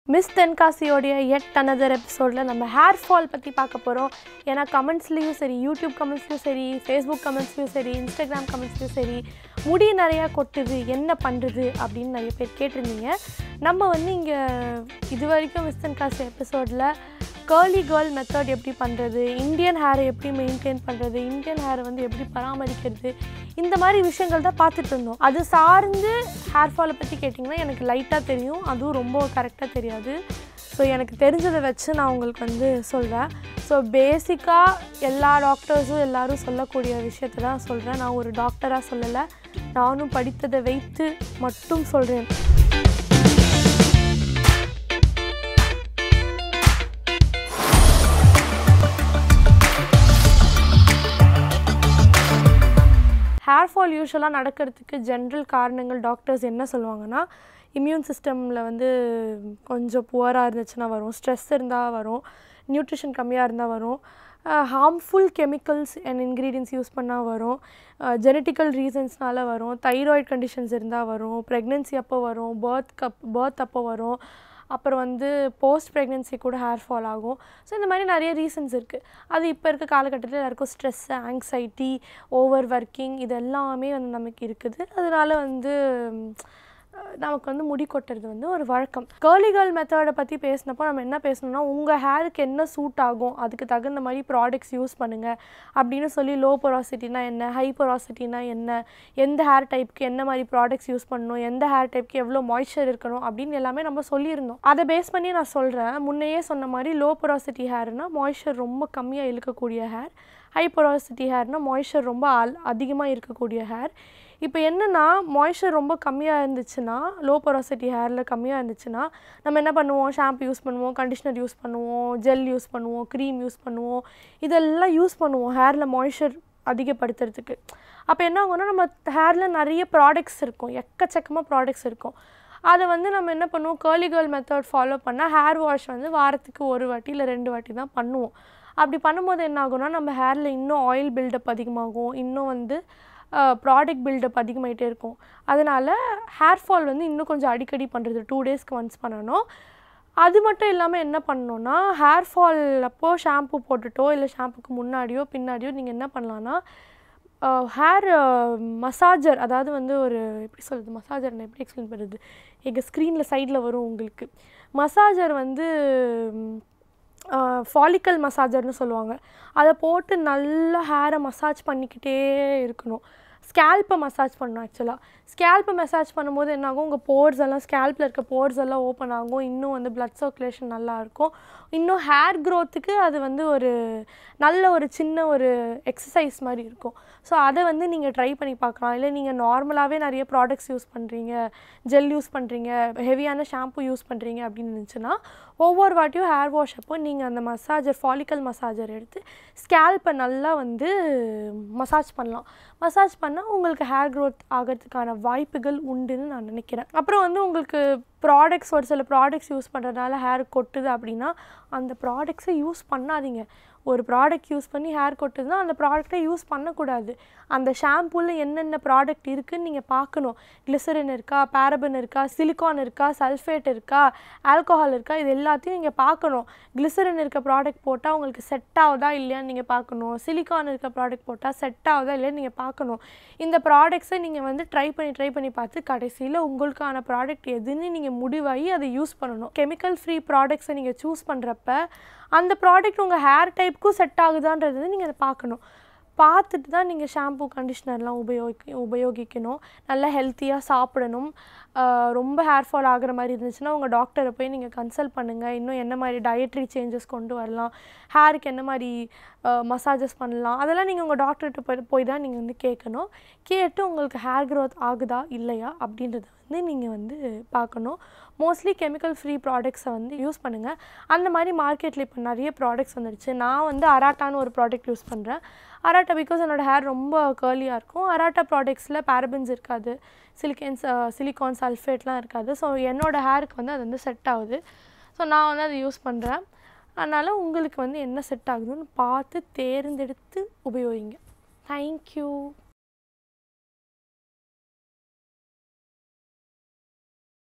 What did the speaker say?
miss தென்காசியோடைய எட் another எபிசோடில் நம்ம hair fall பற்றி பார்க்க போகிறோம் ஏன்னா கமெண்ட்ஸ்லேயும் சரி யூடியூப் கமெண்ட்ஸ்லையும் சரி ஃபேஸ்புக் கமெண்ட்ஸ்லையும் சரி இன்ஸ்டாகிராம் கமெண்ட்ஸ்லையும் சரி முடி நிறையா கொட்டுது என்ன பண்ணுறது அப்படின்னு நிறைய பேர் கேட்டிருந்தீங்க நம்ம வந்து இங்கே இது வரைக்கும் மிஸ் தென்காசி எபிசோடில் கேர்லி கேர்ள் மெத்தட் எப்படி பண்ணுறது இந்தியன் ஹேரை எப்படி மெயின்டைன் பண்ணுறது இந்தியன் ஹேரை வந்து எப்படி பராமரிக்கிறது இந்த மாதிரி விஷயங்கள் தான் பார்த்துட்டு இருந்தோம் அது சார்ந்து ஹேர் ஃபாலை பற்றி கேட்டிங்கன்னா எனக்கு லைட்டாக தெரியும் அதுவும் ரொம்ப கரெக்டாக தெரியாது ஸோ எனக்கு தெரிஞ்சதை வச்சு நான் உங்களுக்கு வந்து சொல்கிறேன் ஸோ பேசிக்காக எல்லா டாக்டர்ஸும் எல்லாரும் சொல்லக்கூடிய விஷயத்தை தான் சொல்கிறேன் நான் ஒரு டாக்டராக சொல்லலை நானும் படித்ததை வைத்து மட்டும் சொல்கிறேன் ஹேர் ஃபால் யூஸ்வலாக நடக்கிறதுக்கு ஜென்ரல் காரணங்கள் டாக்டர்ஸ் என்ன சொல்லுவாங்கன்னா இம்யூன் சிஸ்டமில் வந்து கொஞ்சம் புவராக இருந்துச்சுன்னா வரும் ஸ்ட்ரெஸ் இருந்தால் வரும் நியூட்ரிஷன் கம்மியாக இருந்தால் வரும் harmful chemicals and ingredients use பண்ணால் வரும் ஜெனட்டிக்கல் ரீசன்ஸ்னால வரும் தைராய்டு கண்டிஷன்ஸ் இருந்தால் வரும் ப்ரெக்னென்சி அப்போ வரும் பர்த் கப் பர்த் அப்போ வரும் அப்புறம் வந்து போஸ்ட் ப்ரெக்னென்சி கூட ஹேர் ஃபால் ஆகும் ஸோ இந்த மாதிரி நிறைய ரீசன்ஸ் இருக்குது அது இப்போ இருக்க காலகட்டத்தில் எல்லாருக்கும் ஸ்ட்ரெஸ்ஸு ஆங்ஸைட்டி ஓவர் ஒர்க்கிங் இது எல்லாமே வந்து நமக்கு இருக்குது அதனால வந்து நமக்கு வந்து முடி கொட்டுறது வந்து ஒரு வழக்கம் கேர்லி கேர்ள் மெத்தடை பற்றி பேசினப்போ நம்ம என்ன பேசணும்னா உங்கள் ஹேருக்கு என்ன சூட் ஆகும் அதுக்கு தகுந்த மாதிரி ப்ராடக்ட்ஸ் யூஸ் பண்ணுங்கள் அப்படின்னு சொல்லி லோ பொராசிட்டினா என்ன ஹை பொராசிட்டினா என்ன எந்த ஹேர் டைப்க்கு என்ன மாதிரி ப்ராடக்ட்ஸ் யூஸ் பண்ணணும் எந்த ஹேர் டைப்க்கு எவ்வளோ மாய்ஸ்சர் இருக்கணும் அப்படின்னு எல்லாமே நம்ம சொல்லியிருந்தோம் அதை பேஸ் பண்ணி நான் சொல்கிறேன் முன்னையே சொன்ன மாதிரி லோ பொராசிட்டி ஹேர்னா மாய்ஸ்சர் ரொம்ப கம்மியாக இழுக்கக்கூடிய ஹேர் ஹை பொராசிட்டி ஹேர்னால் மாய்ஸ்சர் ரொம்ப அல் அதிகமாக இருக்கக்கூடிய ஹேர் இப்போ என்னென்னா மாய்ஸ்சர் ரொம்ப கம்மியாக இருந்துச்சுன்னா லோ பொராசிட்டி ஹேரில் கம்மியாக இருந்துச்சுன்னா நம்ம என்ன பண்ணுவோம் ஷாம்பு யூஸ் பண்ணுவோம் கண்டிஷ்னர் யூஸ் பண்ணுவோம் ஜெல் யூஸ் பண்ணுவோம் க்ரீம் யூஸ் பண்ணுவோம் இதெல்லாம் யூஸ் பண்ணுவோம் ஹேரில் மாய்ஸ்சர் அதிகப்படுத்துறதுக்கு அப்போ என்ன ஆகும்னா நம்ம ஹேரில் நிறைய ப்ராடக்ட்ஸ் இருக்கும் எக்கச்சக்கமாக ப்ராடக்ட்ஸ் இருக்கும் அதை வந்து நம்ம என்ன பண்ணுவோம் கேர்லி கேர்ள் மெத்தட் ஃபாலோ பண்ணால் ஹேர் வாஷ் வந்து வாரத்துக்கு ஒரு வாட்டி இல்லை ரெண்டு வாட்டி தான் பண்ணுவோம் அப்படி பண்ணும்போது என்ன ஆகும்னா நம்ம ஹேரில் இன்னும் ஆயில் பில்டப் அதிகமாகும் இன்னும் வந்து ப்ராடக்ட் பில்டப் அதிகமாகிட்டே இருக்கும் அதனால் ஹேர் ஃபால் வந்து இன்னும் கொஞ்சம் அடிக்கடி பண்ணுறது டூ டேஸ்க்கு ஒன்ஸ் பண்ணணும் அது மட்டும் இல்லாமல் என்ன பண்ணணுன்னா ஹேர் ஃபால் அப்போது ஷாம்பு போட்டுட்டோ இல்லை ஷாம்புக்கு முன்னாடியோ பின்னாடியோ நீங்கள் என்ன பண்ணலான்னா ஹேர் மசாஜர் அதாவது வந்து ஒரு எப்படி சொல்கிறது மசாஜர் நான் எப்படி எக்ஸ்பிளைன் பண்ணுறது எங்கள் ஸ்க்ரீனில் சைடில் வரும் உங்களுக்கு மசாஜர் வந்து ஃபாலிக்கல் மசாஜர்னு சொல்லுவாங்க அதை போட்டு நல்லா ஹேரை மசாஜ் பண்ணிக்கிட்டே இருக்கணும் ஸ்கேல்ப்பை மசாஜ் பண்ணணும் ஆக்சுவலாக ஸ்கேல்ப்பை மசாஜ் பண்ணும்போது என்னாகும் உங்கள் போர்ஸ் எல்லாம் ஸ்கேல்ப்பில் இருக்க போர்ஸ் எல்லாம் ஓப்பன் ஆகும் இன்னும் வந்து பிளட் சர்க்குலேஷன் நல்லாயிருக்கும் இன்னும் ஹேர் க்ரோத்துக்கு அது வந்து ஒரு நல்ல ஒரு சின்ன ஒரு எக்ஸசைஸ் மாதிரி இருக்கும் ஸோ அதை வந்து நீங்கள் ட்ரை பண்ணி பார்க்கலாம் இல்லை நீங்கள் நார்மலாகவே நிறைய ப்ராடக்ட்ஸ் யூஸ் பண்ணுறீங்க ஜெல் யூஸ் பண்ணுறீங்க ஹெவியான ஷாம்பு யூஸ் பண்ணுறீங்க அப்படின்னு இருந்துச்சுன்னா ஒவ்வொரு வாட்டியும் ஹேர் வாஷ் அப்போ நீங்கள் அந்த மசாஜர் ஃபாலிக்கல் மசாஜர் எடுத்து ஸ்கேல்ப்பை நல்லா வந்து மசாஜ் பண்ணலாம் மசாஜ் பண்ணால் உங்களுக்கு ஹேர் க்ரோத் ஆகிறதுக்கான வாய்ப்புகள் உண்டுன்னு நான் நினைக்கிறேன் அப்புறம் வந்து உங்களுக்கு ப்ராடக்ட்ஸ் ஒரு சில ப்ராடக்ட்ஸ் யூஸ் பண்ணுறதுனால ஹேர் கொட்டுது அப்படின்னா அந்த ப்ராடக்ட்ஸை யூஸ் பண்ணாதீங்க ஒரு ப்ராடக்ட் யூஸ் பண்ணி ஹேர் கொட்டுதுன்னா அந்த ப்ராடக்டை யூஸ் பண்ணக்கூடாது அந்த ஷாம்பூவில் என்னென்ன ப்ராடக்ட் இருக்குதுன்னு நீங்கள் பார்க்கணும் கிளிசரின் இருக்கா பேரபன் இருக்கா சிலிக்கான் இருக்கா சல்ஃபேட் இருக்கா ஆல்கோஹால் இருக்கா இது எல்லாத்தையும் நீங்கள் பார்க்கணும் கிளிசரின் இருக்க ப்ராடக்ட் போட்டால் உங்களுக்கு செட் ஆகுதா இல்லையான்னு நீங்கள் பார்க்கணும் சிலிக்கான் இருக்க ப்ராடக்ட் போட்டால் செட் ஆகுதா இல்லையான்னு நீங்கள் பார்க்கணும் இந்த ப்ராடக்ட்ஸை நீங்கள் வந்து ட்ரை பண்ணி ட்ரை பண்ணி பார்த்து கடைசியில் உங்களுக்கான ப்ராடக்ட் எதுன்னு நீங்கள் முடிவாகி அதை யூஸ் பண்ணணும் கெமிக்கல் ஃப்ரீ ப்ராடக்ட்ஸை நீங்கள் சூஸ் பண்ணுறப்ப அந்த ப்ராடக்ட் உங்கள் ஹேர் டைப்புக்கும் செட் ஆகுதான்றது வந்து நீங்கள் அதை பார்க்கணும் பார்த்துட்டு தான் நீங்கள் ஷாம்பு கண்டிஷ்னர்லாம் உபயோகி உபயோகிக்கணும் நல்லா ஹெல்த்தியாக சாப்பிடணும் ரொம்ப ஹேர் ஃபால் ஆகிற மாதிரி இருந்துச்சுன்னா உங்கள் டாக்டரை போய் நீங்கள் கன்சல்ட் பண்ணுங்கள் இன்னும் என்ன மாதிரி டயட்ரி சேஞ்சஸ் கொண்டு வரலாம் ஹேருக்கு என்ன மாதிரி மசாஜஸ் பண்ணலாம் அதெல்லாம் நீங்கள் உங்கள் டாக்டர்கிட்ட போய் போய் தான் நீங்கள் வந்து கேட்கணும் கேட்டு உங்களுக்கு ஹேர் க்ரோத் ஆகுதா இல்லையா அப்படின்றத வந்து நீங்கள் வந்து பார்க்கணும் மோஸ்ட்லி கெமிக்கல் ஃப்ரீ ப்ராடக்ட்ஸை வந்து யூஸ் பண்ணுங்கள் அந்த மாதிரி மார்க்கெட்டில் இப்போ நிறைய ப்ராடக்ட்ஸ் வந்துடுச்சு நான் வந்து அராட்டான்னு ஒரு ப்ராடக்ட் யூஸ் பண்ணுறேன் அராட்டா பிகாஸ் என்னோடய ஹேர் ரொம்ப கேர்லியாக இருக்கும் அராட்டா ப்ராடக்ட்ஸில் பேரபின்ஸ் இருக்காது சிலிக்கன்ஸ் சிலிக்கான் சல்ஃபேட்லாம் இருக்காது ஸோ என்னோடய ஹேருக்கு வந்து அது வந்து செட் ஆகுது ஸோ நான் வந்து அதை யூஸ் பண்ணுறேன் அதனால் உங்களுக்கு வந்து என்ன செட் ஆகுதுன்னு பார்த்து தேர்ந்தெடுத்து உபயோகிங்க தேங்க்யூ